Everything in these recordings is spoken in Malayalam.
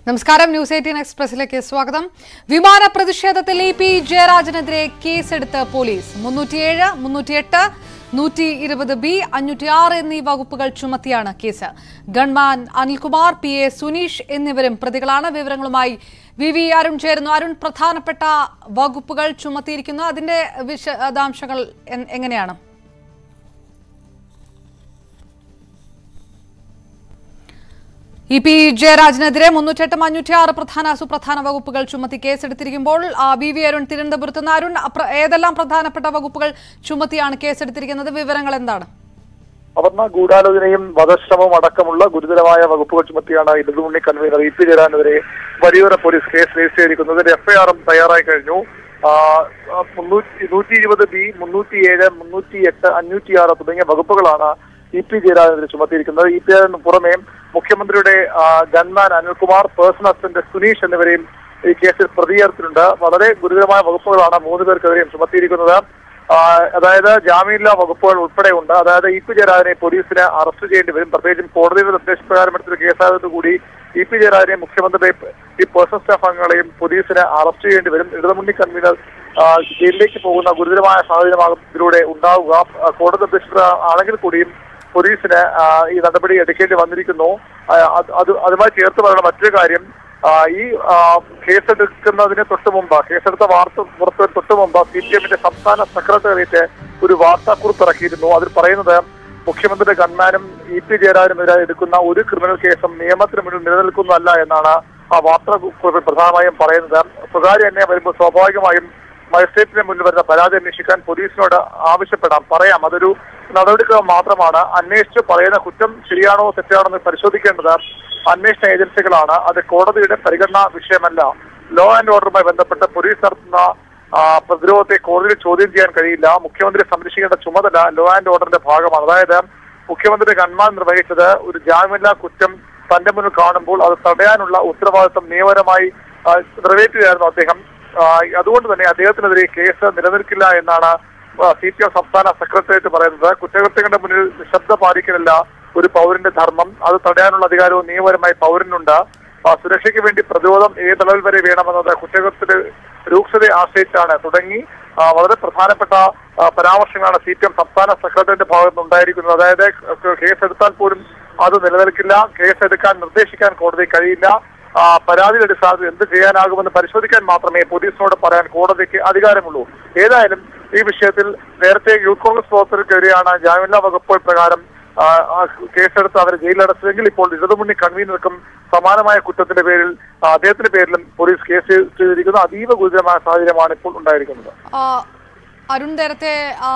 നമസ്കാരം ന്യൂസ് എയ്റ്റീൻ എക്സ്പ്രസിലേക്ക് സ്വാഗതം വിമാന പ്രതിഷേധത്തിൽ ഇ പി ജയരാജനെതിരെ കേസെടുത്ത് പോലീസ് മുന്നൂറ്റിയേഴ് മുന്നൂറ്റിയെട്ട് നൂറ്റി ഇരുപത് ബി അഞ്ഞൂറ്റിയാറ് എന്നീ വകുപ്പുകൾ ചുമത്തിയാണ് case gunman Anilkumar P A Suneesh എന്നിവരും പ്രതികളാണ് വിവരങ്ങളുമായി വി വി അരുൺ ചേരുന്നു അരുൺ പ്രധാനപ്പെട്ട വകുപ്പുകൾ ചുമത്തിയിരിക്കുന്നു അതിന്റെ വിശദാംശങ്ങൾ എൻ- എങ്ങനെയാണ് ഇ പി ജയരാജനെതിരെ മുന്നൂറ്റെട്ടും അഞ്ഞൂറ്റിയാറ് പ്രധാന സുപ്രധാന വകുപ്പുകൾ ചുമത്തി കേസെടുത്തിരിക്കുമ്പോൾ ആ, വി വി അരുൺ തിരുവനന്തപുരത്ത് നിന്ന് അരുൺ അപ്ര- ഏതെല്ലാം പ്രധാനപ്പെട്ട വകുപ്പുകൾ ചുമത്തിയാണ് കേസെടുത്തിരിക്കുന്നത് വിവരങ്ങൾ എന്താണ് അവർണ ഗൂഢാലോചനയും വധശ്രമവും അടക്കമുള്ള ഗുരുതരമായ വകുപ്പുകൾ ചുമത്തിയാണ് ഇടതുമുന്നണി കൺവീനർ ഇ പി ജയരാനെതിരെ വലിയൂര പോലീസ് കേസ് രജിസ്റ്റർ ചെയ്തിരിക്കുന്നത് ഇതിന്റെ എഫ്ഐആറും തയ്യാറായി കഴിഞ്ഞു ആ, ആ, മുന്നൂറ്റി നൂറ്റി ഇരുപത് ബി മുന്നൂറ്റി ഏഴ് മുന്നൂറ്റി എട്ട് അഞ്ഞൂറ്റി ആറ് തുടങ്ങിയ വകുപ്പുകളാണ് ഇ പി ജയരാജനെതിരെ ചുമത്തിയിരിക്കുന്നത് ഇ പി ജയരാജന് പുറമെ മുഖ്യമന്ത്രിയുടെ ആ, gunman Anilkumar personal assistant Suneesh എന്നിവരെയും ഈ കേസിൽ പ്രതിയേർത്തിട്ടുണ്ട് വളരെ ഗുരുതരമായ വകുപ്പുകളാണ് മൂന്ന് പേർക്കെതിരെയും ചുമത്തിയിരിക്കുന്നത് ആ, അതായത് ജാമ്യമില്ലാ വകുപ്പുകൾ ഉൾപ്പെടെ ഉണ്ട് അതായത് ഇ പി ജയരാജനെ പോലീസിന് അറസ്റ്റ് ചെയ്യേണ്ടി വരും പ്രത്യേകിച്ചും കോടതിയുടെ നിർദ്ദേശപ്രകാരം എടുത്തൊരു കേസായതുകൂടി ഇ പി ജയരാജനെ മുഖ്യമന്ത്രിയുടെ ഈ പേഴ്സണൽ സ്റ്റാഫ് അംഗങ്ങളെയും പോലീസിന് അറസ്റ്റ് ചെയ്യേണ്ടി വരും ഇടതുമുന്നണി കൺവീനർ ആ, ജയിലിലേക്ക് പോകുന്ന ഗുരുതരമായ സാഹചര്യമാകും ഇതിലൂടെ ഉണ്ടാവുക ആ, കോടതി നിർദ്ദേശപ്രകാരം ആണെങ്കിൽ കൂടിയും പോലീസിന് ആ, ഈ നടപടി എടുക്കേണ്ടി വന്നിരിക്കുന്നു ആ, അത് അത് അതുമായി ചേർത്ത് പറയുന്ന മറ്റൊരു കാര്യം ആ, ഈ ആ, കേസെടുക്കുന്നതിന് തൊട്ട് മുമ്പ് കേസെടുത്ത വാർത്ത പുറത്ത് തൊട്ട് മുമ്പ് സി പി എമ്മിന്റെ സംസ്ഥാന സെക്രട്ടേറിയറ്റ് ഒരു വാർത്താക്കുറിപ്പ് ഇറക്കിയിരുന്നു അതിൽ പറയുന്നത് മുഖ്യമന്ത്രിയുടെ ഗൺമാനും ഇ പി ജയരാജനുമെതിരെ എടുക്കുന്ന ഒരു ക്രിമിനൽ കേസും നിയമത്തിന് മുന്നിൽ നിലനിൽക്കുന്നതല്ല എന്നാണ് ആ വാർത്താക്കുറിപ്പിൽ പ്രധാനമായും പറയുന്നത് സ്വകാര്യ അന്യായം വരുമ്പോൾ സ്വാഭാവികമായും മജിസ്ട്രേറ്റിന് മുന്നിൽ വരുന്ന പരാതി അന്വേഷിക്കാൻ പോലീസിനോട് ആവശ്യപ്പെടാം പറയാം അതൊരു നടപടിക്രമം മാത്രമാണ് അന്വേഷിച്ച് പറയുന്ന കുറ്റം ശരിയാണോ തെറ്റാണോ എന്ന് പരിശോധിക്കേണ്ടത് അന്വേഷണ ഏജൻസികളാണ് അത് കോടതിയുടെ പരിഗണനാ വിഷയമല്ല ലോ ആൻഡ് ഓർഡറുമായി ബന്ധപ്പെട്ട് പോലീസ് നടത്തുന്ന ആ, പ്രതിരോധത്തെ കോടതിയിൽ ചോദ്യം ചെയ്യാൻ കഴിയില്ല മുഖ്യമന്ത്രിയെ സംരക്ഷിക്കേണ്ട ചുമതല ലോ ആൻഡ് ഓർഡറിന്റെ ഭാഗമാണ് അതായത് മുഖ്യമന്ത്രി ഗൺമാൻ നിർവഹിച്ചത് ഒരു ജാമ്യമില്ലാ കുറ്റം തന്റെ മുന്നിൽ കാണുമ്പോൾ അത് തടയാനുള്ള ഉത്തരവാദിത്വം നിയമപരമായി ആ, നിറവേറ്റുകയായിരുന്നു അദ്ദേഹം ആ, അതുകൊണ്ട് തന്നെ അദ്ദേഹത്തിനെതിരെ കേസ് നിലനിൽക്കില്ല എന്നാണ് സി പി എം സംസ്ഥാന സെക്രട്ടേറിയറ്റ് പറയുന്നത് കുറ്റകൃത്യങ്ങളുടെ മുന്നിൽ നിശബ്ദ പാലിക്കലല്ല ഒരു പൗരന്റെ ധർമ്മം അത് തടയാനുള്ള അധികാരവും നിയമപരമായി പൗരനുണ്ട് ആ, സുരക്ഷയ്ക്ക് വേണ്ടി പ്രതിരോധം ഏതളവിൽ വരെ വേണമെന്നത് കുറ്റകൃത്യത്തിന്റെ രൂക്ഷതയെ ആശ്രയിച്ചാണ് തുടങ്ങി ആ, വളരെ പ്രധാനപ്പെട്ട ആ, പരാമർശങ്ങളാണ് സി പി എം സംസ്ഥാന സെക്രട്ടറിയുടെ ഭാഗത്ത് നിന്ന് ഉണ്ടായിരിക്കുന്നത് അതായത് ക- കേസെടുത്താൽ പോലും അത് നിലനിൽക്കില്ല കേസെടുക്കാൻ നിർദ്ദേശിക്കാൻ കോടതി കഴിയില്ല ആ, പരാതിയുടെ അടിസ്ഥാനത്തിൽ എന്ത് ചെയ്യാനാകുമെന്ന് പരിശോധിക്കാൻ മാത്രമേ പോലീസിനോട് പറയാൻ കോടതിക്ക് അധികാരമുള്ളൂ ഏതായാലും ഈ വിഷയത്തിൽ നേരത്തെ യൂത്ത് കോൺഗ്രസ് പ്രവർത്തകർക്കെതിരെയാണ് ജാമ്യമില്ലാ വകുപ്പുകൾ പ്രകാരം ആ, ആ കേസെടുത്ത് അവരെ ജയിലിലടച്ചതെങ്കിൽ ഇപ്പോൾ ഇടതുമുന്നണി കൺവീനർക്കും സമാനമായ കുറ്റത്തിന്റെ പേരിൽ ആ, അദ്ദേഹത്തിന്റെ പേരിലും പോലീസ് കേസ് ചെയ്തിരിക്കുന്ന അതീവ ഗുരുതരമായ സാഹചര്യമാണ് ഇപ്പോൾ ഉണ്ടായിരിക്കുന്നത് ആ, അരുൺ നേരത്തെ ആ,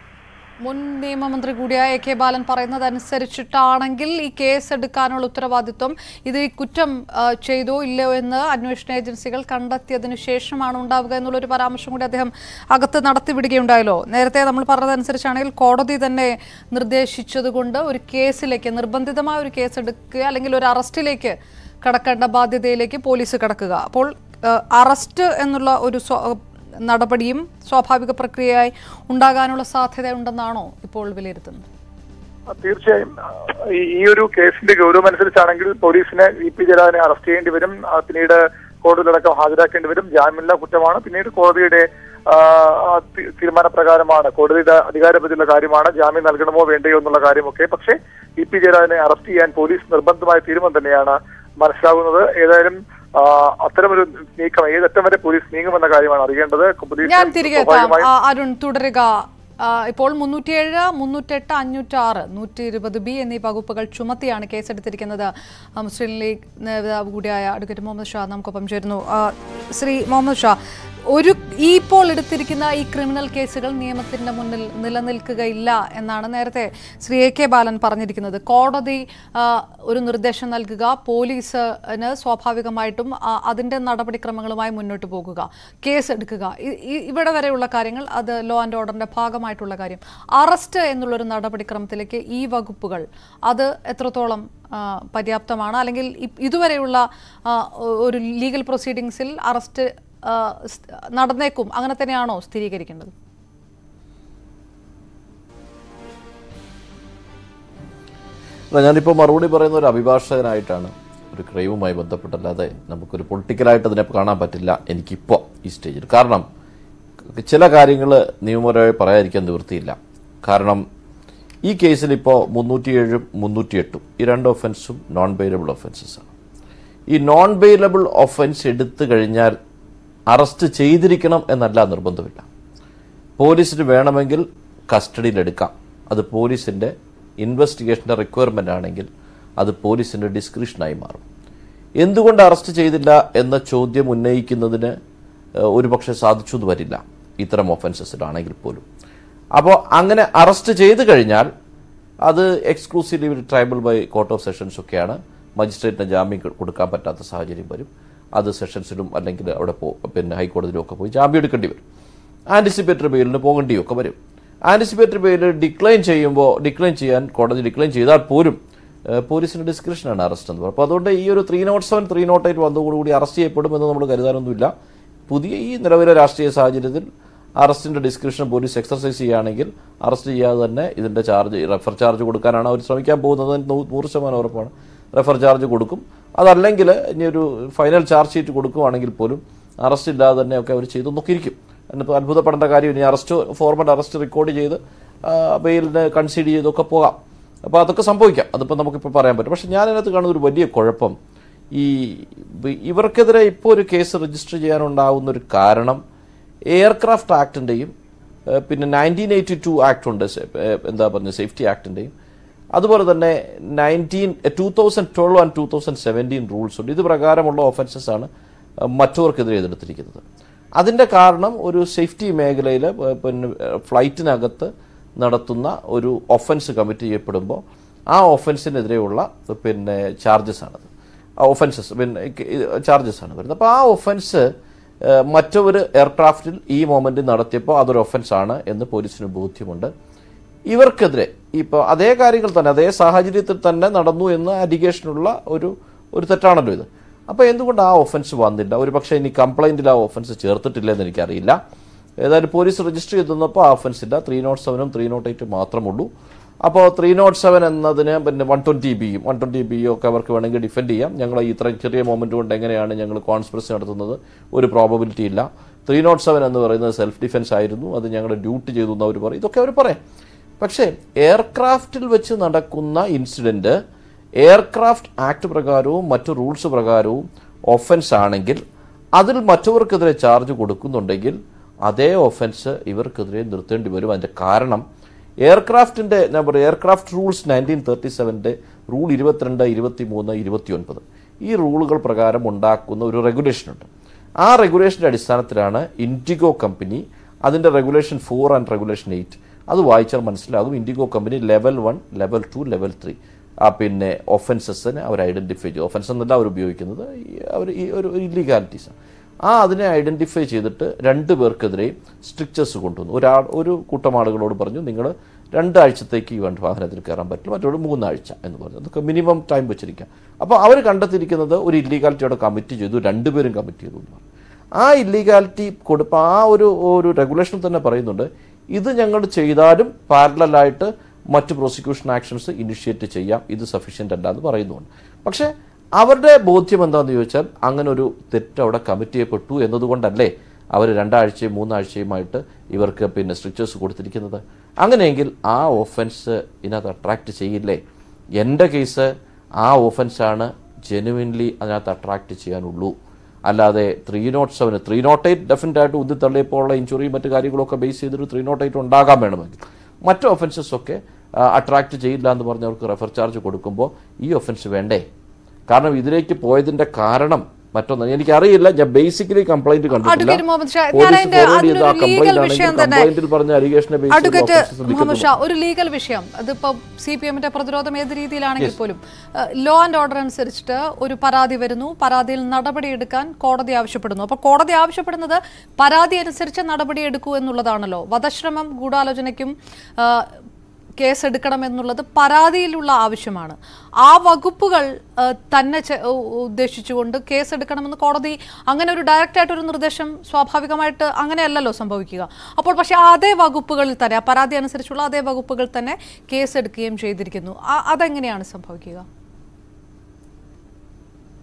മുൻ നിയമമന്ത്രി കൂടിയായ എ കെ ബാലൻ പറയുന്നതനുസരിച്ചിട്ടാണെങ്കിൽ ഈ കേസ് എടുക്കാനുള്ള ഉത്തരവാദിത്വം ഇത് ഈ കുറ്റം ആ, ചെയ്തോ ഇല്ലയോ എന്ന് അന്വേഷണ ഏജൻസികൾ കണ്ടെത്തിയതിനു ശേഷമാണ് ഉണ്ടാവുക എന്നുള്ളൊരു പരാമർശം കൂടി അദ്ദേഹം അകത്ത് നടത്തിവിടുകയുണ്ടായല്ലോ നേരത്തെ നമ്മൾ പറഞ്ഞതനുസരിച്ചാണെങ്കിൽ കോടതി തന്നെ നിർദ്ദേശിച്ചതുകൊണ്ട് ഒരു കേസിലേക്ക് നിർബന്ധിതമായ ഒരു കേസ് എടുക്കുക അല്ലെങ്കിൽ ഒരു അറസ്റ്റിലേക്ക് കടക്കേണ്ട ബാധ്യതയിലേക്ക് പോലീസ് കടക്കുക അപ്പോൾ ആ, അറസ്റ്റ് എന്നുള്ള ഒരു സ്വ- നടപടിയും സ്വാഭാവിക പ്രക്രിയയായി ഉണ്ടാകാനുള്ള സാധ്യത ഉണ്ടെന്നാണോ ഇപ്പോൾ വിലയിരുത്തുന്നത് ആ, തീർച്ചയായും ആ, ഈ ഈ ഒരു കേസിന്റെ ഗൗരവം അനുസരിച്ചാണെങ്കിൽ പോലീസിന് ഇ പി ജയരാജനെ അറസ്റ്റ് ചെയ്യേണ്ടി വരും ആ, പിന്നീട് കോടതിയിലടക്കം ഹാജരാക്കേണ്ടി വരും ജാമ്യമില്ലാ കുറ്റമാണ് പിന്നീട് കോടതിയുടെ ആ, ആ, തി- തീരുമാനപ്രകാരമാണ് കോടതിയുടെ അധികാരപതിയുള്ള കാര്യമാണ് ജാമ്യം നൽകണമോ വേണ്ടയോ എന്നുള്ള കാര്യമൊക്കെ പക്ഷേ ഇ പി ജയരാജനെ അറസ്റ്റ് ചെയ്യാൻ പോലീസ് നിർബന്ധമായ തീരുമാനം തന്നെയാണ് മനസ്സിലാകുന്നത് ഏതായാലും ആ, അത്തരമൊരു നീക്കം ഏതറ്റം വരെ പോലീസ് നീങ്ങുമെന്ന കാര്യമാണ് അറിയേണ്ടത് പോലീസ് ഞാൻ തിരികെ എത്താം സ്വാഭാവികമായും ആ, അരുൺ തുടരുക ആ, ഇപ്പോൾ മുന്നൂറ്റിയേഴ് മുന്നൂറ്റെട്ട് അഞ്ഞൂറ്റാറ് നൂറ്റി ഇരുപത് ബി എന്നീ വകുപ്പുകൾ ചുമത്തിയാണ് കേസെടുത്തിരിക്കുന്നത് ആ, മുസ്ലിം ലീഗ് നേതാവ് കൂടിയായ അഡ്വക്കേറ്റ് മുഹമ്മദ് ഷാ നമുക്കൊപ്പം ചേരുന്നു ആ, ശ്രീ മുഹമ്മദ് ഷാ ഒരു ഈ ഇപ്പോൾ എടുത്തിരിക്കുന്ന ഈ ക്രിമിനൽ കേസുകൾ നിയമത്തിന്റെ മുന്നിൽ നിലനിൽക്കുകയില്ല എന്നാണ് നേരത്തെ ശ്രീ എ കെ ബാലൻ പറഞ്ഞിരിക്കുന്നത് കോടതി ആ, ഒരു നിർദ്ദേശം നൽകുക പോലീസിന് സ്വാഭാവികമായിട്ടും ആ, അതിന്റെ നടപടിക്രമങ്ങളുമായി മുന്നോട്ട് പോകുക കേസ് എടുക്കുക ഇ- ഇ- ഇവിടെ വരെയുള്ള കാര്യങ്ങൾ അത് ലോ ആൻഡ് ഓർഡറിന്റെ ഭാഗമായിട്ടുള്ള കാര്യം അറസ്റ്റ് എന്നുള്ളൊരു നടപടിക്രമത്തിലേക്ക് ഈ വകുപ്പുകൾ അത് എത്രത്തോളം ആ, പര്യാപ്തമാണ് അല്ലെങ്കിൽ ഇ- ഇതുവരെയുള്ള ആ, ഒ- ഒരു ലീഗൽ പ്രൊസീഡിങ്സിൽ അറസ്റ്റ് ആ, സ്- നടന്നേക്കും അങ്ങനെ തന്നെയാണോ സ്ഥിരീകരിക്കേണ്ടത് അല്ല ഞാനിപ്പോൾ മറുപടി പറയുന്ന ഒരു അഭിഭാഷകനായിട്ടാണ് ഒരു ക്രൈവുമായി ബന്ധപ്പെട്ടല്ലാതെ നമുക്കൊരു പൊളിറ്റിക്കലായിട്ട് അതിനെ കാണാൻ പറ്റില്ല എനിക്കിപ്പോൾ ഈ സ്റ്റേജിൽ കാരണം ചില കാര്യങ്ങൾ നിയമപരമായി പറയാതിരിക്കാൻ നിവൃത്തിയില്ല കാരണം ഈ കേസിൽ ഇപ്പോൾ മുന്നൂറ്റിയേഴും മുന്നൂറ്റിയെട്ടും ഈ രണ്ട് ഒഫൻസും നോൺ ബെയിലബിൾ ഒഫൻസസ് ആണ് ഈ നോൺ ബെയിലബിൾ ഒഫൻസ് എടുത്തു കഴിഞ്ഞാൽ അറസ്റ്റ് ചെയ്തിരിക്കണം എന്നല്ല നിർബന്ധമില്ല പോലീസിന് വേണമെങ്കിൽ കസ്റ്റഡിയിലെടുക്കാം അത് പോലീസിൻ്റെ ഇൻവെസ്റ്റിഗേഷൻ്റെ റിക്വയർമെൻ്റ് ആണെങ്കിൽ അത് പോലീസിൻ്റെ ഡിസ്ക്രിപ്ഷനായി മാറും എന്തുകൊണ്ട് അറസ്റ്റ് ചെയ്തില്ല എന്ന ചോദ്യം ഉന്നയിക്കുന്നതിന് ഏഹ്, ഒരുപക്ഷെ സാധിച്ചു എന്ന് വരില്ല ഇത്തരം ഒഫൻസസിലാണെങ്കിൽ പോലും അപ്പോൾ അങ്ങനെ അറസ്റ്റ് ചെയ്ത് കഴിഞ്ഞാൽ അത് exclusively triable by court of sessions ഒക്കെയാണ് മജിസ്ട്രേറ്റിന് ജാമ്യം കൊ- കൊടുക്കാൻ പറ്റാത്ത സാഹചര്യം വരും അത് സെഷൻസിലും അല്ലെങ്കിൽ അവിടെ പോ പിന്നെ ഹൈക്കോടതിയിലും ഒക്കെ പോയി ജാമ്യം എടുക്കേണ്ടി വരും ആൻറ്റിസിപ്പേറ്ററി ബെയിലിന് പോകേണ്ടിയും ഒക്കെ വരും ആൻറ്റിസിപ്പേറ്ററി ബെയിൽ ഡിക്ലൈൻ ചെയ്യുമ്പോൾ ഡിക്ലൈൻ ചെയ്യാൻ കോടതി ഡിക്ലൈൻ ചെയ്താൽ പോലും ഏഹ്, പോലീസിന്റെ ഡിസ്ക്രിപ്ഷനാണ് അറസ്റ്റ് എന്ന് പറയുന്നത് അപ്പോൾ അതുകൊണ്ട് ഈ ഒരു three nought seven three nought eight വന്നതോടുകൂടി അറസ്റ്റ് ചെയ്യപ്പെടുമെന്ന് നമ്മൾ കരുതാനൊന്നുമില്ല പുതിയ ഈ നിലവിലെ രാഷ്ട്രീയ സാഹചര്യത്തിൽ അറസ്റ്റിന്റെ ഡിസ്ക്രിപ്ഷൻ പോലീസ് എക്സർസൈസ് ചെയ്യുകയാണെങ്കിൽ അറസ്റ്റ് ചെയ്യാതെ തന്നെ ഇതിന്റെ ചാർജ് റെഫർ ചാർജ് കൊടുക്കാനാണ് അവർ ശ്രമിക്കാൻ പോകുന്നത് എന്ന് നൂ- നൂറ് ശതമാനം ഉറപ്പാണ് റെഫർ ചാർജ് കൊടുക്കും അതല്ലെങ്കിൽ ഇനി ഒരു ഫൈനൽ ചാർജ് ഷീറ്റ് കൊടുക്കുകയാണെങ്കിൽ പോലും അറസ്റ്റ് ഇല്ലാതെ തന്നെ ഒക്കെ അവർ ചെയ്തു നോക്കിയിരിക്കും അതിനിപ്പോൾ അത്ഭുതപ്പെടേണ്ട കാര്യം ഇനി അറസ്റ്റ് ഫോർമൽ അറസ്റ്റ് റെക്കോർഡ് ചെയ്ത് ആ, ബെയിലിന് കൺസീഡ് ചെയ്തൊക്കെ പോകാം അപ്പോൾ അതൊക്കെ സംഭവിക്കാം അതിപ്പോൾ നമുക്കിപ്പോൾ പറയാൻ പറ്റും പക്ഷേ ഞാൻ അതിനകത്ത് കാണുന്ന ഒരു വലിയ കുഴപ്പം ഈ ബ- ഇവർക്കെതിരെ ഇപ്പോൾ ഒരു കേസ് രജിസ്റ്റർ ചെയ്യാനുണ്ടാവുന്ന ഒരു കാരണം എയർക്രാഫ്റ്റ് ആക്ടിൻ്റെയും പിന്നെ നയൻറ്റീൻ എയ്റ്റി ടു ആക്ട് ഉണ്ട് സെ- ഏഹ് എന്താ പറഞ്ഞ സേഫ്റ്റി ആക്ടിൻ്റെയും അതുപോലെ തന്നെ nineteen two thousand twelve and two thousand seventeen rules ഉണ്ട് ഇത് പ്രകാരമുള്ള ഒഫൻസസ് ആണ് ഏഹ് മറ്റവർക്കെതിരെ എതിർത്തിരിക്കുന്നത് അതിൻ്റെ കാരണം ഒരു സേഫ്റ്റി മേഖലയിൽ പിന്നെ ഏഹ് ഫ്ലൈറ്റിനകത്ത് നടത്തുന്ന ഒരു ഒഫൻസ് കമ്മിറ്റ് ചെയ്യപ്പെടുമ്പോൾ ആ ഒഫൻസിനെതിരെയുള്ള പിന്നെ ചാർജസ് ആണത് ആ ഒഫൻസസ് പിന്നെ ചാർജസ് ആണ് വരുന്നത് അപ്പോൾ ആ ഒഫൻസ് മറ്റൊരു എയർക്രാഫ്റ്റിൽ ഈ മൊമെന്റ് നടത്തിയപ്പോൾ അതൊരു ഒഫൻസ് ആണ് എന്ന് പോലീസിന് ബോധ്യമുണ്ട് ഇവർക്കെതിരെ ഇപ്പോൾ അതേ കാര്യങ്ങൾ തന്നെ അതേ സാഹചര്യത്തിൽ തന്നെ നടന്നു എന്ന് അലിഗേഷനുള്ള ഒരു ഒരു തെറ്റാണല്ലോ ഇത് അപ്പോൾ എന്തുകൊണ്ട് ആ ഒഫൻസ് വന്നില്ല ഒരു പക്ഷേ ഇനി കംപ്ലൈൻറ്റിൽ ആ ഒഫൻസ് ചേർത്തിട്ടില്ല എന്ന് എനിക്കറിയില്ല ഏതായാലും പോലീസ് രജിസ്റ്റർ ചെയ്തപ്പോൾ ആ ഒഫൻസ് ഇല്ല ത്രീ നോട്ട് സെവനും ത്രീ നോട്ട് എയ്റ്റും മാത്രമുള്ളൂ അപ്പോൾ ത്രീ നോട്ട് സെവൻ എന്നതിന് പിന്നെ വൺ ട്വൻറ്റി ബിയും വൺ ട്വൻറ്റി ബിയും ഒക്കെ അവർക്ക് വേണമെങ്കിൽ ഡിഫെൻഡ് ചെയ്യാം ഞങ്ങൾ ഈ ഇത്രയും ചെറിയ മൊമെന്റ് കൊണ്ട് എങ്ങനെയാണ് ഞങ്ങൾ കോൺസ്പിറസി നടത്തുന്നത് ഒരു പ്രോബബിലിറ്റി ഇല്ല ത്രീ നോട്ട് സെവൻ എന്ന് പറയുന്നത് സെൽഫ് ഡിഫെൻസ് ആയിരുന്നു അത് ഞങ്ങളുടെ ഡ്യൂട്ടി ചെയ്തു എന്ന് അവർ പറയും ഇതൊക്കെ അവർ പറയാം പക്ഷേ എയർക്രാഫ്റ്റിൽ വെച്ച് നടക്കുന്ന ഇൻസിഡന്റ് എയർക്രാഫ്റ്റ് ആക്ട് പ്രകാരവും മറ്റു റൂൾസ് പ്രകാരവും ഒഫൻസ് ആണെങ്കിൽ അതിൽ മറ്റവർക്കെതിരെ ചാർജ് കൊടുക്കുന്നുണ്ടെങ്കിൽ അതേ ഒഫൻസ് ഇവർക്കെതിരെ നിർത്തേണ്ടി വരും അതിന്റെ കാരണം എയർക്രാഫ്റ്റിന്റെ ഞാൻ പറയാം എയർക്രാഫ്റ്റ് റൂൾസ് നയൻറ്റീൻ തേർട്ടി സെവൻ്റെ റൂൾ ഇരുപത്തിരണ്ട് ഇരുപത്തി മൂന്ന് ഇരുപത്തി ഒൻപത് ഈ റൂളുകൾ പ്രകാരം ഉണ്ടാക്കുന്ന ഒരു റെഗുലേഷൻ ഉണ്ട് ആ റെഗുലേഷന്റെ അടിസ്ഥാനത്തിലാണ് ഇൻഡിഗോ കമ്പനി അതിന്റെ regulation four and regulation eight അത് വായിച്ചാൽ മനസ്സിലാകും IndiGo company level one level two level three ആ പിന്നെ ഒഫൻസസിനെ അവർ ഐഡന്റിഫൈ ചെയ്തു ഒഫൻസ് എന്നല്ല അവർ ഉപയോഗിക്കുന്നത് ഈ അവർ ഈ ഒരു ഇല്ലീഗാലിറ്റീസ് ആ അതിനെ ഐഡന്റിഫൈ ചെയ്തിട്ട് രണ്ട് പേർക്കെതിരെയും സ്ട്രിക്ചേഴ്സ് കൊണ്ടുവന്നു ഒരാൾ ഒരു കൂട്ടം ആളുകളോട് പറഞ്ഞു നിങ്ങൾ രണ്ടാഴ്ചത്തേക്ക് ഈ വണ്ടി വാഹനത്തിൽ കയറാൻ പറ്റില്ല മറ്റൊരു മൂന്നാഴ്ച എന്ന് പറഞ്ഞു അതൊക്കെ മിനിമം ടൈം വെച്ചിരിക്കാം അപ്പോൾ അവർ കണ്ടെത്തിയിരിക്കുന്നത് ഒരു ഇല്ലീഗാലിറ്റിയോടെ കമ്മിറ്റ് ചെയ്തു രണ്ടുപേരും കമ്മിറ്റ് ചെയ്തു എന്ന് പറഞ്ഞു ആ ഇല്ലീഗാലിറ്റി കൊടുപ്പ ആ ഒരു ഒരു റെഗുലേഷൻ തന്നെ പറയുന്നുണ്ട് ഇത് ഞങ്ങൾ ചെയ്താലും പാരലായിട്ട് മറ്റ് പ്രോസിക്യൂഷൻ ആക്ഷൻസ് ഇനിഷ്യേറ്റ് ചെയ്യാം ഇത് സഫീഷ്യൻ്റ് അല്ല എന്ന് പറയുന്നുണ്ട് പക്ഷേ അവരുടെ ബോധ്യം എന്താണെന്ന് ചോദിച്ചാൽ അങ്ങനെ ഒരു തെറ്റ് അവിടെ കമ്മിറ്റ് ചെയ്യപ്പെട്ടു എന്നതുകൊണ്ടല്ലേ അവർ രണ്ടാഴ്ചയും മൂന്നാഴ്ചയുമായിട്ട് ഇവർക്ക് പിന്നെ സ്ട്രിക്ചേഴ്സ് കൊടുത്തിരിക്കുന്നത് അങ്ങനെയെങ്കിൽ ആ ഒഫൻസ് ഇതിനകത്ത് അട്രാക്റ്റ് ചെയ്യില്ലേ എൻ്റെ കേസ് ആ ഒഫൻസാണ് ജെനുവിൻലി അതിനകത്ത് അട്രാക്റ്റ് ചെയ്യാനുള്ളൂ അല്ലാതെ three nought seven three nought eight definite ആയിട്ട് ഉന്തി തള്ളിയപ്പോൾ ഉള്ള ഇഞ്ചുറിയും മറ്റു കാര്യങ്ങളൊക്കെ ബേസ് ചെയ്തൊരു ത്രീ നോട്ട് എയ്റ്റ് ഉണ്ടാകാൻ വേണമെങ്കിൽ മറ്റു ഒഫൻസസ് ഒക്കെ അട്രാക്റ്റ് ചെയ്യില്ല എന്ന് പറഞ്ഞ് അവർക്ക് റെഫർ ചാർജ് കൊടുക്കുമ്പോൾ ഈ ഒഫൻസ് വേണ്ടേ കാരണം ഇതിലേക്ക് പോയതിന്റെ കാരണം മറ്റൊന്ന് എനിക്കറിയില്ല ഞാൻ ബേസിക്കലി കംപ്ലൈന്റ് കണ്ടിട്ടില്ല അഡ്വക്കേറ്റ് മുഹമ്മദ് ഷാ, ഞാൻ പോലീസ് അതിന്റെ forward ചെയ്ത ആ അതിലൊരു legal complaint ആണെങ്കിൽ വിഷയം തന്നെ- complaint ൽ പറഞ്ഞ അലിഗേഷനെ ബേസ് ചെയ്ത് അഡ്വക്കേറ്റ് offences മുഹമ്മദ് ശ്രദ്ധിക്കുന്നുണ്ട്. ഷാ ഒരു ലീഗൽ വിഷയം അതിപ്പോ സി പി എമ്മിന്റെ പ്രതിരോധം ഏത് രീതിയിലാണെങ്കിൽ പോലും ലോ ആൻഡ് ഓർഡർ അനുസരിച്ചിട്ട് ഒരു പരാതി വരുന്നു പരാതിയിൽ നടപടിയെടുക്കാൻ കോടതി ആവശ്യപ്പെടുന്നു അപ്പോൾ കോടതി ആവശ്യപ്പെടുന്നത് പരാതി അനുസരിച്ച് നടപടി എടുക്കൂ എന്നുള്ളതാണല്ലോ വധശ്രമം ഗൂഢാലോചനയ്ക്കും ആ, കേസ് എടുക്കണമെന്നുള്ളത് പരാതിയിലുള്ള ആവശ്യമാണ് ആ വകുപ്പുകൾ ആ, തന്നെ ചെ- ഉ- ഉദ്ദേശിച്ചുകൊണ്ട് കേസ് എടുക്കണമെന്ന് കോടതി അങ്ങനെ ഒരു ഡയറക്റ്റ് ആയിട്ടൊരു നിർദ്ദേശം സ്വാഭാവികമായിട്ട് അങ്ങനെയല്ലല്ലോ സംഭവിക്കുക അപ്പോൾ പക്ഷേ അതേ വകുപ്പുകളിൽ തന്നെ ആ പരാതി അനുസരിച്ചുള്ള അതേ വകുപ്പുകൾ തന്നെ കേസ് എടുക്കുകയും ചെയ്തിരിക്കുന്നു ആ- അതെങ്ങനെയാണ് സംഭവിക്കുക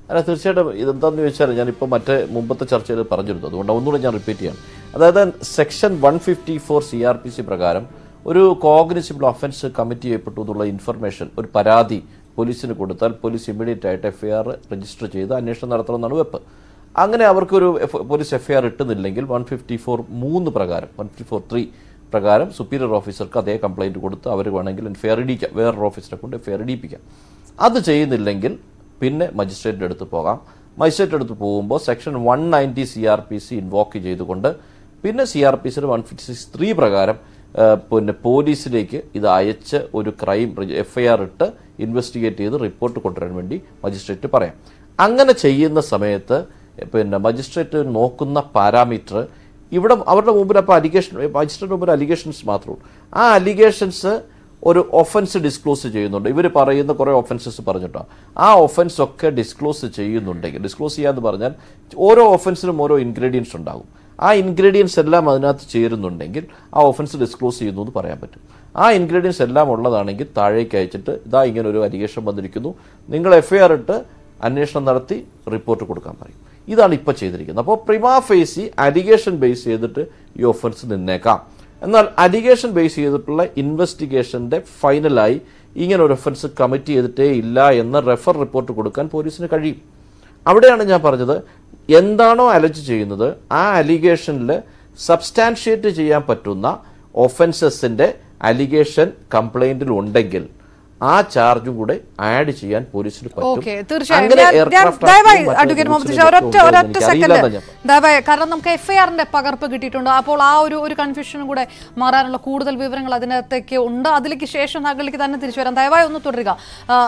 അല്ല തീർച്ചയായിട്ടും ഇതെന്താണെന്ന് ചോദിച്ചാൽ ഞാനിപ്പോൾ മറ്റേ മുമ്പത്തെ ചർച്ചയിൽ പറഞ്ഞിരുന്നു അതുകൊണ്ട് ഒന്നുകൂടെ ഞാൻ റിപ്പീറ്റ് ചെയ്യാണ് അതായത് section one fifty four C R P C പ്രകാരം ഒരു കോഗ്നിസിബിൾ ഒഫൻസ് കമ്മിറ്റ് ചെയ്യപ്പെട്ടു എന്നുള്ള ഇൻഫർമേഷൻ ഒരു പരാതി പോലീസിന് കൊടുത്താൽ പോലീസ് ഇമ്മീഡിയറ്റ് ആയിട്ട് എഫ് ഐ ആർ രജിസ്റ്റർ ചെയ്ത് അന്വേഷണം നടത്തണമെന്നാണ് വെപ്പ് അങ്ങനെ അവർക്കൊരു F police F I R ഇട്ടുന്നില്ലെങ്കിൽ വൺ ഫിഫ്റ്റി ഫോർ മൂന്ന് പ്രകാരം വൺ ഫിഫ്റ്റി ഫോർ ത്രീ പ്രകാരം സുപ്പീരിയർ ഓഫീസർക്ക് അതേ കംപ്ലൈൻറ്റ് കൊടുത്ത് അവർ വേണമെങ്കിൽ എഫ് ഐ ആർ ഇടിക്കാം വേറൊരു ഓഫീസറെ കൊണ്ട് എഫ് ഐ ആർ ഇടിപ്പിക്കാം അത് ചെയ്യുന്നില്ലെങ്കിൽ പിന്നെ മജിസ്ട്രേറ്റിൻ്റെ അടുത്ത് പോകാം മജിസ്ട്രേറ്റ് അടുത്ത് പോകുമ്പോൾ section one ninety C R P C invoke ചെയ്തുകൊണ്ട് പിന്നെ സി ആർ പി സിയുടെ വൺ ഫിഫ്റ്റി സിക്സ് ത്രീ പ്രകാരം ആ, പിന്നെ പോലീസിലേക്ക് ഇത് അയച്ച് ഒരു ക്രൈം എഫ് ഐ ആർ ഇട്ട് ഇൻവെസ്റ്റിഗേറ്റ് ചെയ്ത് റിപ്പോർട്ട് കൊണ്ടുവരാൻ വേണ്ടി മജിസ്ട്രേറ്റ് പറയാം അങ്ങനെ ചെയ്യുന്ന സമയത്ത് പിന്നെ മജിസ്ട്രേറ്റ് നോക്കുന്ന പാരാമീറ്റർ ഇവിടെ അവരുടെ മുമ്പിൽ അപ്പോൾ അലിഗേഷൻ മജിസ്ട്രേറ്റ് മുമ്പിൽ അലിഗേഷൻസ് മാത്രമേ ഉള്ളൂ ആ അലിഗേഷൻസ് ഒരു ഒഫൻസ് ഡിസ്ക്ലോസ് ചെയ്യുന്നുണ്ട് ഇവർ പറയുന്ന കുറേ ഒഫൻസസ് പറഞ്ഞിട്ടാണ് ആ ഒഫൻസ് ഒക്കെ ഡിസ്ക്ലോസ് ചെയ്യുന്നുണ്ടെങ്കിൽ ഡിസ്ക്ലോസ് ചെയ്യാന്ന് പറഞ്ഞാൽ ഓരോ ഒഫൻസിനും ഓരോ ഇൻഗ്രീഡിയൻസ് ഉണ്ടാകും ആ ഇൻഗ്രീഡിയൻസ് എല്ലാം അതിനകത്ത് ചേരുന്നുണ്ടെങ്കിൽ ആ ഒഫൻസ് ഡിസ്ക്ലോസ് ചെയ്യുന്നു എന്ന് പറയാൻ പറ്റും ആ ഇൻഗ്രീഡിയൻസ് എല്ലാം ഉള്ളതാണെങ്കിൽ താഴേക്ക് അയച്ചിട്ട് ഇതാ ഇങ്ങനെ ഒരു അലിഗേഷൻ വന്നിരിക്കുന്നു നിങ്ങൾ എഫ് ഐ ആർ ഇട്ട് അന്വേഷണം നടത്തി റിപ്പോർട്ട് കൊടുക്കാൻ പറയും ഇതാണ് ഇപ്പോൾ ചെയ്തിരിക്കുന്നത് അപ്പോൾ പ്രിമാ ഫേസി അലിഗേഷൻ ബേസ് ചെയ്തിട്ട് ഈ ഒഫൻസ് നിന്നേക്കാം എന്നാൽ അലിഗേഷൻ ബേസ് ചെയ്തിട്ടുള്ള ഇൻവെസ്റ്റിഗേഷന്റെ ഫൈനലായി ഇങ്ങനെ ഒരു ഒഫൻസ് കമ്മിറ്റ് ചെയ്തിട്ടേ ഇല്ല എന്ന റെഫർ റിപ്പോർട്ട് കൊടുക്കാൻ പോലീസിന് കഴിയും അവിടെയാണ് ഞാൻ പറഞ്ഞത് എന്താണോ അലജ് ചെയ്യുന്നത് ആ അലിഗേഷനിൽ സബ്സ്റ്റാൻഷിയേറ്റ് ചെയ്യാൻ പറ്റുന്ന ഒഫൻസസിന്റെ അലിഗേഷൻ കംപ്ലൈന്റിൽ ഉണ്ടെങ്കിൽ ആ ചാർജും കൂടെ ആഡ് ചെയ്യാൻ പോലീസിന് ഓക്കെ പറ്റും തീർച്ചയായും അങ്ങനെ ഞാൻ- ഞാൻ aircraft ദയവായി ആക്ടും മറ്റു അഡ്വക്കേറ്റ് മുഹമ്മദ് rules ഷാ ഒരൊറ്റ ഉണ്ടോ എന്ന് ഒരൊറ്റ എനിക്കറിയില്ല സെക്കൻഡ് എന്നാ ഞാൻ ദയവായി കാരണം നമുക്ക് എഫ് ഐ ആറിന്റെ പകർപ്പ് കിട്ടിയിട്ടുണ്ട് അപ്പോൾ ആ ഒരു ഒരു കൺഫ്യൂഷനും കൂടെ മാറാനുള്ള കൂടുതൽ വിവരങ്ങൾ അതിനകത്തേക്ക് ഉണ്ട് അതിലേക്ക് ശേഷം താങ്കളിലേക്ക് തന്നെ തിരിച്ചു വരാം ദയവായി ഒന്ന് തുടരുക ആ,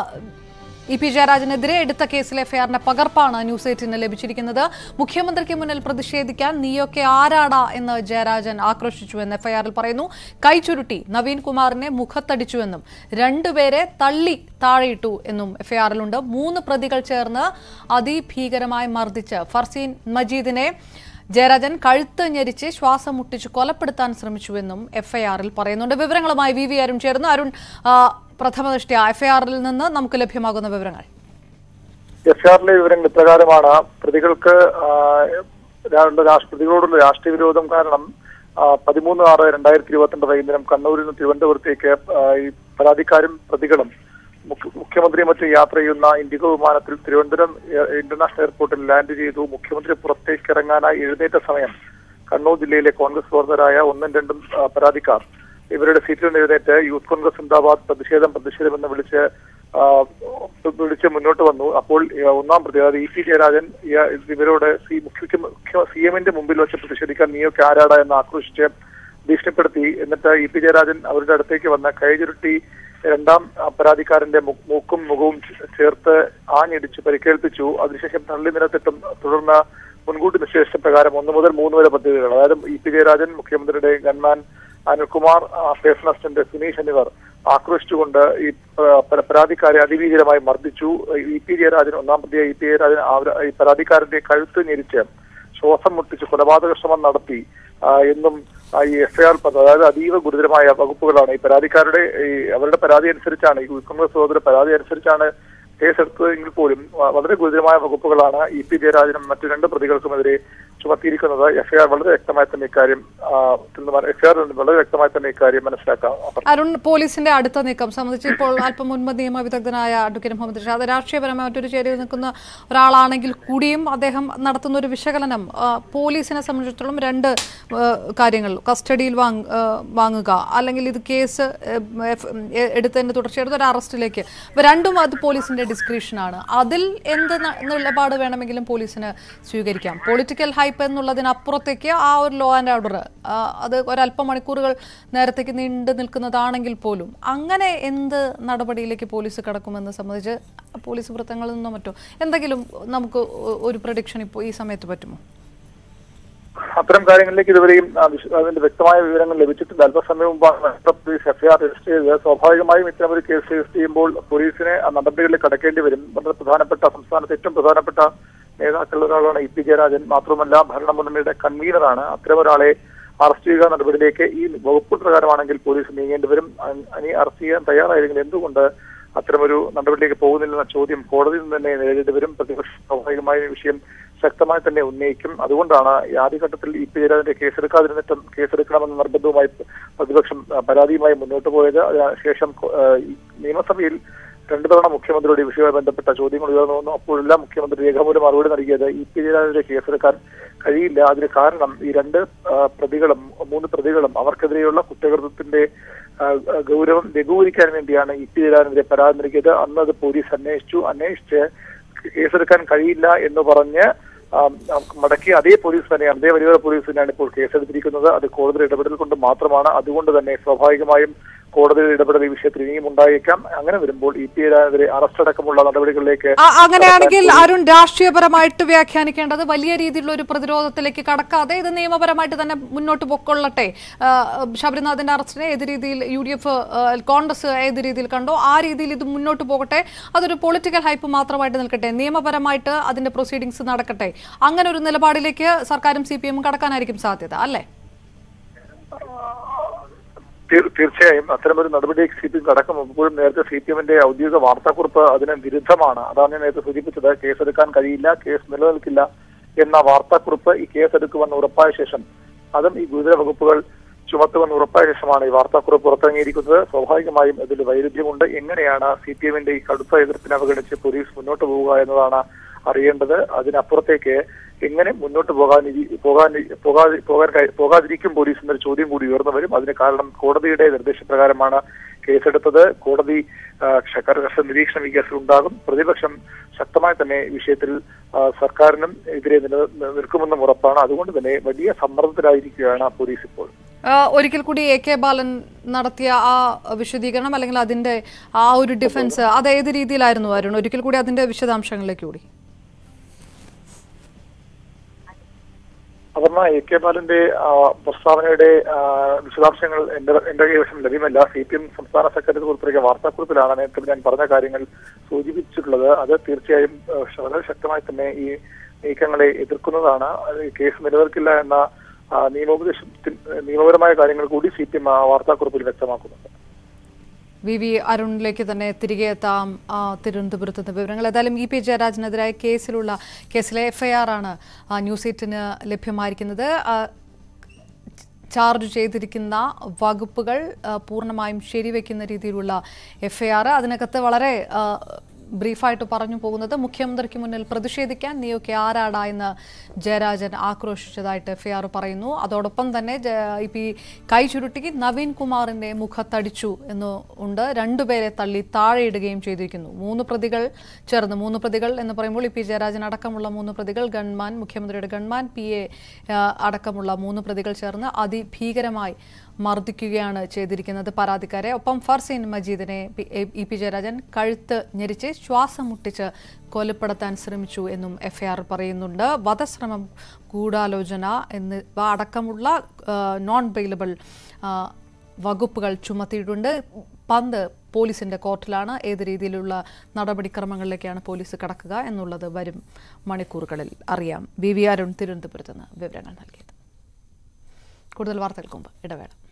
ഇ പി ജയരാജനെതിരെ എടുത്ത കേസിലെ എഫ്ഐആറിന്റെ പകർപ്പാണ് ന്യൂസ് എയ്റ്റിന് ലഭിച്ചിരിക്കുന്നത് മുഖ്യമന്ത്രിക്ക് മുന്നിൽ പ്രതിഷേധിക്കാൻ നീയൊക്കെ ആരാടാ എന്ന് ജയരാജൻ ആക്രോശിച്ചുവെന്ന് എഫ്ഐആറിൽ പറയുന്നു കൈ ചുരുട്ടി നവീൻ കുമാറിനെ മുഖത്തടിച്ചുവെന്നും രണ്ടുപേരെ തള്ളി താഴെയിട്ടു എന്നും എഫ്ഐആറിലുണ്ട് മൂന്ന് പ്രതികൾ ചേർന്ന് അതിഭീകരമായി മർദ്ദിച്ച് ഫർസീൻ മജീദിനെ ജയരാജൻ കഴുത്ത് ഞെരിച്ച് ശ്വാസം മുട്ടിച്ച് കൊലപ്പെടുത്താൻ ശ്രമിച്ചുവെന്നും എഫ്ഐആറിൽ പറയുന്നുണ്ട് വിവരങ്ങളുമായി വി വി അരുൺ ചേർന്നു അരുൺ ആ, പ്രഥമ ദൃഷ്ട്യ എഫ്ഐആറിൽ നിന്ന് നമുക്ക് ലഭ്യമാകുന്ന വിവരങ്ങൾ എഫ് ആറിലെ വിവരങ്ങൾ ഇപ്രകാരമാണ് പ്രതികൾക്ക് ആ, രാ- രാഷ്- പ്രതികളോടുള്ള രാഷ്ട്രീയ വിരോധം കാരണം ആ, പതിമൂന്ന് ആറ് രണ്ടായിരത്തി ഇരുപത്തിരണ്ട് വൈകുന്നേരം കണ്ണൂരിൽ നിന്ന് തിരുവനന്തപുരത്തേക്ക് ആ, ഈ പരാതിക്കാരും പ്രതികളും മുഖ്യ- മുഖ്യമന്ത്രിയും മറ്റും യാത്ര ചെയ്യുന്ന ഇൻഡിഗോ വിമാനത്തിൽ തിരുവനന്തപുരം എ- ഇന്റർനാഷണൽ എയർപോർട്ടിൽ ലാൻഡ് ചെയ്തു മുഖ്യമന്ത്രി പുറത്തേക്ക് ഇറങ്ങാനായി എഴുന്നേറ്റ സമയം കണ്ണൂർ ജില്ലയിലെ കോൺഗ്രസ് പ്രവർത്തകരായ ഒന്നും രണ്ടും ആ, പരാതിക്കാർ ഇവരുടെ സീറ്റിൽ നിന്ന് എഴുന്നേറ്റ് യൂത്ത് കോൺഗ്രസ് സിന്ദാബാദ് പ്രതിഷേധം പ്രതിഷേധമെന്ന് വിളിച്ച് ആ, വിളിച്ച് മുന്നോട്ട് വന്നു അപ്പോൾ ഈ ഒന്നാം പ്രതി അതായത് ഇ പി ജയരാജൻ ഈ- ഇവരോട് സി മുഖ്യ സി എമ്മിന്റെ മുമ്പിൽ വെച്ച് പ്രതിഷേധിക്കാൻ നീയൊക്കെ ആരാടാ എന്ന് ആക്രോശിച്ച് ഭീഷണിപ്പെടുത്തി എന്നിട്ട് ഇ പി ജയരാജൻ അവരുടെ അടുത്തേക്ക് വന്ന കൈചുരുട്ടി രണ്ടാം ആ, പരാതിക്കാരന്റെ മു- മൂക്കും മുഖവും ചേ- ചേർത്ത് ആഞ്ഞിടിച്ച് പരിക്കേൽപ്പിച്ചു അതിനുശേഷം തള്ളി നിരത്തിട്ടും തുടർന്ന് മുൻകൂട്ടി നിശ്ചയിച്ച പ്രകാരം ഒന്ന് മുതൽ മൂന്ന് വരെ പദ്ധതികൾ അതായത് ഇ പി ജയരാജൻ മുഖ്യമന്ത്രിയുടെ ഗൺമാൻ അനിൽകുമാർ ആ, പേഴ്സണൽ അസിസ്റ്റന്റ് സുനീഷ് എന്നിവർ ആക്രോശിച്ചുകൊണ്ട് ഈ ആ, പര- പരാതിക്കാരെ അതിഭീകരമായി മർദ്ദിച്ചു ഇ പി ജയരാജൻ ഒന്നാം പ്രതിയായ ഇ പി ജയരാജൻ അവര- ഈ പരാതിക്കാരന്റെ കഴുത്ത് ഞെരിച്ച് ശ്വാസം മുട്ടിച്ച് കൊലപാതക ശ്രമം നടത്തി ആ, എന്നും ആ, ഈ എഫ്ഐആർ അതായത് അതീവ ഗുരുതരമായ വകുപ്പുകളാണ് ഈ പരാതിക്കാരുടെ ഈ അവരുടെ പരാതി അനുസരിച്ചാണ് ഈ കോൺഗ്രസ് സഹോദര പരാതി അനുസരിച്ചാണ് കേസെടുത്തതെങ്കിൽ പോലും വ- വളരെ ഗുരുതരമായ വകുപ്പുകളാണ് ഇ പി ജയരാജനും മറ്റു രണ്ട് പ്രതികൾക്കുമെതിരെ ചുമത്തിയിരിക്കുന്നത് എഫ്ഐആർ വളരെ വ്യക്തമായി തന്നെ ഇക്കാര്യം എഫ്ഐആർ വളരെ വ്യക്തമായി തന്നെ ഇക്കാര്യം മനസ്സിലാക്കാം അരുൺ പോലീസിന്റെ അടുത്ത നീക്കം സംബന്ധിച്ച് ഇപ്പോൾ അല്പം മുൻപ് നിയമ വിദഗ്ധനായ അഡ്വക്കേറ്റ് മുഹമ്മദ് ഷാദ് രാഷ്ട്രീയപരമായ മറ്റൊരു ചേരിയിൽ നിൽക്കുന്ന ഒരാളാണെങ്കിൽ കൂടിയും അദ്ദേഹം നടത്തുന്ന ഒരു വിശകലനം ആ, പോലീസിനെ സംബന്ധിച്ചിടത്തോളം രണ്ട് ആ, കാര്യങ്ങൾ കസ്റ്റഡിയിൽ വാങ് ആ, വാങ്ങുക അല്ലെങ്കിൽ ഇത് കേസ് ഏ, എഫ്- എ- എടുത്തതിന്റെ തുടർച്ചയായിട്ട് ഒരു അറസ്റ്റിലേക്ക് ഇവ രണ്ടും അത് പോലീസിന്റെ ഡിസ്ക്രിപ്ഷനാണ് അതിൽ എന്ത് ന- നിലപാട് വേണമെങ്കിലും പോലീസിന് സ്വീകരിക്കാം പൊളിറ്റിക്കൽ ഹൈപ്പ് എന്നുള്ളതിനപ്പുറത്തേക്ക് ആ ഒരു ലോ ആൻഡ് ഓർഡർ അത് ഒരല്പം മണിക്കൂറുകൾ നേരത്തേക്ക് നീണ്ടു നിൽക്കുന്നതാണെങ്കിൽ പോലും അങ്ങനെ എന്ത് നടപടിയിലേക്ക് പോലീസ് കടക്കുമെന്ന് സംബന്ധിച്ച് പോലീസ് വൃത്തങ്ങളിൽ നിന്നോ മറ്റോ എന്തെങ്കിലും നമുക്ക് ഒ- ഒരു പ്രഡിക്ഷൻ ഇപ്പോൾ ഈ സമയത്ത് പറ്റുമോ അത്തരം കാര്യങ്ങളിലേക്ക് ഇതുവരെയും ആ, വിശ- അതിന്റെ വ്യക്തമായ വിവരങ്ങൾ ലഭിച്ചിട്ടില്ല അല്പസമയം മുമ്പാണ് പോലീസ് എഫ്ഐആർ രജിസ്റ്റർ ചെയ്തത് സ്വാഭാവികമായും ഇത്തരം ഒരു കേസ് രജിസ്റ്റർ ചെയ്യുമ്പോൾ പോലീസിനെ ആ നടപടികളിൽ കടക്കേണ്ടി വരും വളരെ പ്രധാനപ്പെട്ട സംസ്ഥാനത്തെ ഏറ്റവും പ്രധാനപ്പെട്ട നേതാക്കളിൽ ഒരാളാണ് ഇ പി ജയരാജൻ മാത്രമല്ല ഭരണമുന്നണിയുടെ കൺവീനറാണ് അത്തരം ഒരാളെ അറസ്റ്റ് ചെയ്യുക നടപടിയിലേക്ക് ഈ വകുപ്പ് പ്രകാരമാണെങ്കിൽ പോലീസ് നീങ്ങേണ്ടി വരും അ- ഇനി അറസ്റ്റ് ചെയ്യാൻ തയ്യാറായില്ലെങ്കിൽ എന്തുകൊണ്ട് അത്തരമൊരു നടപടിയിലേക്ക് പോകുന്നില്ലെന്ന ചോദ്യം കോടതിയിൽ നിന്ന് തന്നെ നേരിടേണ്ടി വരും പ്രതിപക്ഷം സ്വാഭാവികമായ ഈ വിഷയം ശക്തമായി തന്നെ ഉന്നയിക്കും അതുകൊണ്ടാണ് ഈ ആദ്യഘട്ടത്തിൽ ഇ പി ജയരാജന്റെ കേസെടുക്കാതിരുന്നിട്ടും കേസെടുക്കണമെന്ന നിർബന്ധവുമായി പ്രതിപക്ഷം ആ, പരാതിയുമായി മുന്നോട്ട് പോയത് അതിനുശേഷം കൊ- ആ, ഈ നിയമസഭയിൽ രണ്ടു തവണ മുഖ്യമന്ത്രിയുടെ ഈ വിഷയവുമായി ബന്ധപ്പെട്ട ചോദ്യങ്ങൾ ഉയർന്നു വന്നു അപ്പോഴെല്ലാം മുഖ്യമന്ത്രി രേഖാമൂലം മറുപടി നൽകിയത് ഇ പി ജയരാജന്റെ കേസെടുക്കാൻ കഴിയില്ല അതിന് കാരണം ഈ രണ്ട് ആ, പ്രതികളും മൂന്ന് പ്രതികളും അവർക്കെതിരെയുള്ള കുറ്റകൃത്യത്തിന്റെ ആ, ആ, ഗൗരവം ലഘൂകരിക്കാൻ വേണ്ടിയാണ് ഇ പി ജയരാജനെതിരെ പരാതി നൽകിയത് അന്ന് അത് പോലീസ് അന്വേഷിച്ചു അന്വേഷിച്ച് കേസെടുക്കാൻ കഴിയില്ല എന്ന് പറഞ്ഞ് ആ, മടക്കിയ അതേ പോലീസ് തന്നെയാണ് അതേ വലിയ പോലീസ് തന്നെയാണ് ഇപ്പോൾ കേസെടുത്തിരിക്കുന്നത് അത് കോടതി ഇടപെടൽ കൊണ്ട് മാത്രമാണ് അതുകൊണ്ട് തന്നെ സ്വാഭാവികമായും കോടതിയുടെ ഇടപെടൽ ഈ വിഷയത്തിൽ ഇനിയും ഉണ്ടായേക്കാം അങ്ങനെ വരുമ്പോൾ ഇ പി ജയരാജനെതിരെ അറസ്റ്റ് അടക്കമുള്ള നടപടികളിലേക്ക് ആ, അങ്ങനെയാണെങ്കിൽ അരുൺ രാഷ്ട്രീയപരമായിട്ട് വ്യാഖ്യാനിക്കേണ്ടത് വലിയ രീതിയിലുള്ള ഒരു പ്രതിരോധത്തിലേക്ക് കടക്കാതെ ഇത് നിയമപരമായിട്ട് തന്നെ മുന്നോട്ട് പൊക്കൊള്ളട്ടെ ആ, ശബരിനാഥിന്റെ അറസ്റ്റിനെ ഏത് രീതിയിൽ യു ഡി എഫ് കോൺഗ്രസ് ഏത് രീതിയിൽ കണ്ടോ ആ രീതിയിൽ ഇത് മുന്നോട്ട് പോകട്ടെ അതൊരു പൊളിറ്റിക്കൽ ഹൈപ്പ് മാത്രമായിട്ട് നിൽക്കട്ടെ നിയമപരമായിട്ട് അതിന്റെ പ്രൊസീഡിങ്സ് നടക്കട്ടെ അങ്ങനെ ഒരു നിലപാടിലേക്ക് സർക്കാരും സി പി എമ്മും കടക്കാനായിരിക്കും സാധ്യത അല്ലേ തീർ- തീർച്ചയായും അത്തരമൊരു നടപടിയിലേക്ക് സി പി എം കടക്കും ഇപ്പോഴും നേരത്തെ സി പി എമ്മിന്റെ ഔദ്യോഗിക വാർത്താക്കുറിപ്പ് അതിന് വിരുദ്ധമാണ് അതാണ് ഞാൻ നേരത്തെ സൂചിപ്പിച്ചത് കേസെടുക്കാൻ കഴിയില്ല കേസ് നിലനിൽക്കില്ല എന്ന വാർത്താക്കുറിപ്പ് ഈ കേസെടുക്കുമെന്ന് ഉറപ്പായ ശേഷം അതും ഈ ഗുരുതര വകുപ്പുകൾ ചുമത്തുമെന്ന് ഉറപ്പായ ശേഷമാണ് ഈ വാർത്താക്കുറിപ്പ് പുറത്തിറങ്ങിയിരിക്കുന്നത് സ്വാഭാവികമായും ഇതിൽ വൈരുദ്ധ്യമുണ്ട് എങ്ങനെയാണ് സി പി എമ്മിന്റെ ഈ കടുത്ത എതിർപ്പിനെ അവഗണിച്ച് പോലീസ് മുന്നോട്ട് പോവുക എന്നതാണ് അറിയേണ്ടത് അതിനപ്പുറത്തേക്ക് എങ്ങനെ മുന്നോട്ട് പോകാൻ പോകാൻ പോകാതി പോകാൻ കഴി- പോകാതിരിക്കും പോലീസ് എന്നൊരു ചോദ്യം കൂടി ഉയർന്നു വരും അതിന് കാരണം കോടതിയുടെ നിർദ്ദേശപ്രകാരമാണ് കേസെടുത്തത് കോടതി ആ, ക്ഷ- കർക്കശ നിരീക്ഷണം ഈ കേസിൽ ഉണ്ടാകും പ്രതിപക്ഷം ശക്തമായി തന്നെ ഈ വിഷയത്തിൽ ആ, സർക്കാരിനും എതിരെ നില നിൽക്കുമെന്നും ഉറപ്പാണ് അതുകൊണ്ട് തന്നെ വലിയ സമ്മർദ്ദത്തിലായിരിക്കുകയാണ് പോലീസ് ഇപ്പോൾ ആ, ഒരിക്കൽ കൂടി എ കെ ബാലൻ നടത്തിയ ആ വിശദീകരണം അല്ലെങ്കിൽ അതിന്റെ ആ ഒരു ഡിഫൻസ് അത് ഏത് രീതിയിലായിരുന്നു അരുൺ ഒരിക്കൽ കൂടി അതിന്റെ വിശദാംശങ്ങളിലേക്ക് കൂടി അപർണ എ കെ ബാലന്റെ ആ, പ്രസ്താവനയുടെ ആ, വിശദാംശങ്ങൾ എന്റെ എന്റെ കൈവശം ലഭ്യമല്ല സി പി എം സംസ്ഥാന സെക്രട്ടറി പുറത്തിറക്കിയ വാർത്താക്കുറിപ്പിലാണ് നേരത്തെ ഞാൻ പറഞ്ഞ കാര്യങ്ങൾ സൂചിപ്പിച്ചിട്ടുള്ളത് അത് തീർച്ചയായും ആ, വളരെ ശക്തമായി തന്നെ ഈ നീക്കങ്ങളെ എതിർക്കുന്നതാണ് അത് ഈ കേസ് നിലനിൽക്കില്ല എന്ന ആ, നിയമോപദേശത്തിൽ നിയമപരമായ കാര്യങ്ങൾ കൂടി സി പി എം ആ വാർത്താക്കുറിപ്പിൽ വ്യക്തമാക്കുന്നുണ്ട് വി വി അരുണിലേക്ക് തന്നെ തിരികെ എത്താം ആ, തിരുവനന്തപുരത്ത് നിന്ന് വിവരങ്ങൾ ഏതായാലും ഇ പി ജയരാജനെതിരായ കേസിലുള്ള കേസിലെ എഫ്ഐആർ ആണ് ആ, ന്യൂസ് എയ്റ്റിന് ലഭ്യമായിരിക്കുന്നത് ആ, ചാർജ് ചെയ്തിരിക്കുന്ന വകുപ്പുകൾ ആ, പൂർണ്ണമായും ശരിവെക്കുന്ന രീതിയിലുള്ള എഫ്ഐആർ അതിനകത്ത് വളരെ ആ, ബ്രീഫായിട്ട് പറഞ്ഞു പോകുന്നത് മുഖ്യമന്ത്രിക്ക് മുന്നിൽ പ്രതിഷേധിക്കാൻ നീയൊക്കെ ആരാടാ എന്ന് ജയരാജൻ ആക്രോശിച്ചതായിട്ട് എഫ്ഐആർ പറയുന്നു അതോടൊപ്പം തന്നെ ജ- ഇ പി കൈ ചുരുട്ടി നവീൻ കുമാറിന്റെ മുഖത്തടിച്ചു എന്ന് ഉണ്ട് രണ്ടുപേരെ തള്ളി താഴെയിടുകയും ചെയ്തിരിക്കുന്നു മൂന്ന് പ്രതികൾ ചേർന്ന് മൂന്ന് പ്രതികൾ എന്ന് പറയുമ്പോൾ ഇ പി ജയരാജൻ അടക്കമുള്ള മൂന്ന് പ്രതികൾ ഗൺമാൻ മുഖ്യമന്ത്രിയുടെ ഗൺമാൻ പി എ അടക്കമുള്ള മൂന്ന് പ്രതികൾ ചേർന്ന് അതിഭീകരമായി മർദ്ദിക്കുകയാണ് ചെയ്തിരിക്കുന്നത് പരാതിക്കാരെ ഒപ്പം ഫർസീൻ മജീദിനെ പി- എ- ഇ പി ജയരാജൻ കഴുത്ത് ഞെരിച്ച് ശ്വാസം മുട്ടിച്ച് കൊലപ്പെടുത്താൻ ശ്രമിച്ചു എന്നും എഫ്ഐആർ പറയുന്നുണ്ട് വധശ്രമം ഗൂഢാലോചന എന്നിവ അടക്കമുള്ള ആ, നോൺ ബെയിലബിൾ ആ, വകുപ്പുകൾ ചുമത്തിയിട്ടുണ്ട് പന്ത് പോലീസിന്റെ കോർട്ടിലാണ് ഏത് രീതിയിലുള്ള നടപടിക്രമങ്ങളിലേക്കാണ് പോലീസ് കടക്കുക എന്നുള്ളത് വരും മണിക്കൂറുകളിൽ അറിയാം വി വി അരുൺ തിരുവനന്തപുരത്ത് നിന്ന് വിവരങ്ങൾ നൽകിയത് കൂടുതൽ വാർത്തകൾക്ക് മുമ്പ് ഇടവേള